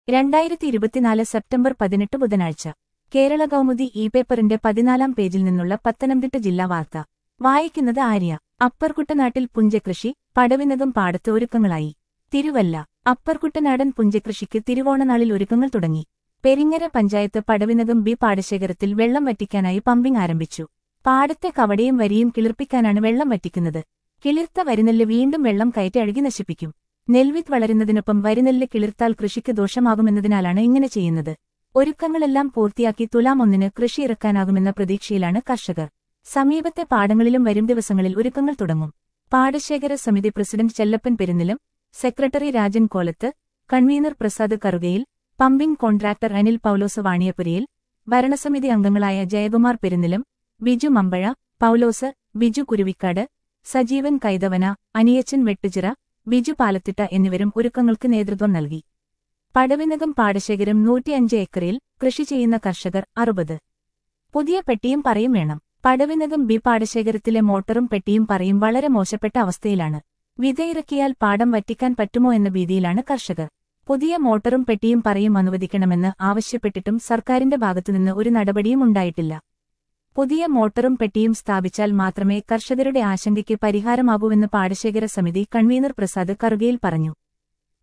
രണ്ടായിരത്തി ഇരുപത്തിനാല് സെപ്റ്റംബർ പതിനെട്ട് ബുധനാഴ്ച കേരള കൗമുദി ഇ പേപ്പറിന്റെ പതിനാലാം പേജിൽ നിന്നുള്ള പത്തനംതിട്ട ജില്ലാ വാർത്ത വായിക്കുന്നത് ആര്യ അപ്പർകുട്ടനാട്ടിൽ പുഞ്ചകൃഷി പടവിനകം പാടത്ത് ഒരുക്കങ്ങളായി തിരുവല്ല അപ്പർകുട്ടനാടൻ പുഞ്ചകൃഷിക്ക് തിരുവോണനാളിൽ ഒരുക്കങ്ങൾ തുടങ്ങി പെരിങ്ങര പഞ്ചായത്ത് പടവിനകം ബി പാടശേഖരത്തിൽ വെള്ളം വറ്റിക്കാനായി പമ്പിംഗ് ആരംഭിച്ചു പാടത്തെ കവടയും വരിയും കിളിർപ്പിക്കാനാണ് വെള്ളം വറ്റിക്കുന്നത് കിളിർത്ത വരിനെല്ല് വീണ്ടും വെള്ളം കയറ്റി അഴുകി നശിപ്പിക്കും നെൽവിത്ത് വളരുന്നതിനൊപ്പം വരിനെല്ല് കിളിർത്താൽ കൃഷിക്ക് ദോഷമാകുമെന്നതിനാലാണ് ഇങ്ങനെ ചെയ്യുന്നത് ഒരുക്കങ്ങളെല്ലാം പൂർത്തിയാക്കി തുലാം ഒന്നിന് കൃഷി ഇറക്കാനാകുമെന്ന പ്രതീക്ഷയിലാണ് കർഷകർ സമീപത്തെ പാടങ്ങളിലും വരും ദിവസങ്ങളിൽ ഒരുക്കങ്ങൾ തുടങ്ങും പാടശേഖര സമിതി പ്രസിഡന്റ് ചെല്ലപ്പൻ പെരുന്നിലും സെക്രട്ടറി രാജൻ കോലത്ത് കൺവീനർ പ്രസാദ് കറുകയിൽ പമ്പിംഗ് കോൺട്രാക്ടർ അനിൽ പൌലോസ് വാണിയപുരയിൽ ഭരണസമിതി അംഗങ്ങളായ ജയകുമാർ പെരുന്നിലും ബിജു മമ്പഴ പൌലോസ് ബിജു കുരുവിക്കാട് സജീവൻ കൈതവന അനിയച്ചൻ വെട്ടുചിറ ബിജു പാലത്തിട്ട എന്നിവരും ഒരുക്കങ്ങൾക്ക് നേതൃത്വം നൽകി പടവിനകം പാടശേഖരം നൂറ്റിയഞ്ച് ഏക്കറിൽ കൃഷി ചെയ്യുന്ന കർഷകർ അറുപത് പുതിയ പെട്ടിയും പറയും വേണം പടവിനകം ബി പാടശേഖരത്തിലെ മോട്ടറും പെട്ടിയും പറയും വളരെ മോശപ്പെട്ട അവസ്ഥയിലാണ് വിതയിറക്കിയാൽ പാടം വറ്റിക്കാൻ പറ്റുമോ എന്ന ഭീതിയിലാണ് കർഷകർ പുതിയ മോട്ടറും പെട്ടിയും പറയും അനുവദിക്കണമെന്ന് ആവശ്യപ്പെട്ടിട്ടും സർക്കാരിന്റെ ഭാഗത്തുനിന്ന് ഒരു നടപടിയും ഉണ്ടായിട്ടില്ല പുതിയ മോട്ടറും പെട്ടിയും സ്ഥാപിച്ചാൽ മാത്രമേ കർഷകരുടെ ആശങ്കയ്ക്ക് പരിഹാരമാകൂവെന്ന് പാടശേഖര സമിതി കൺവീനർ പ്രസാദ് കറുകയിൽ പറഞ്ഞു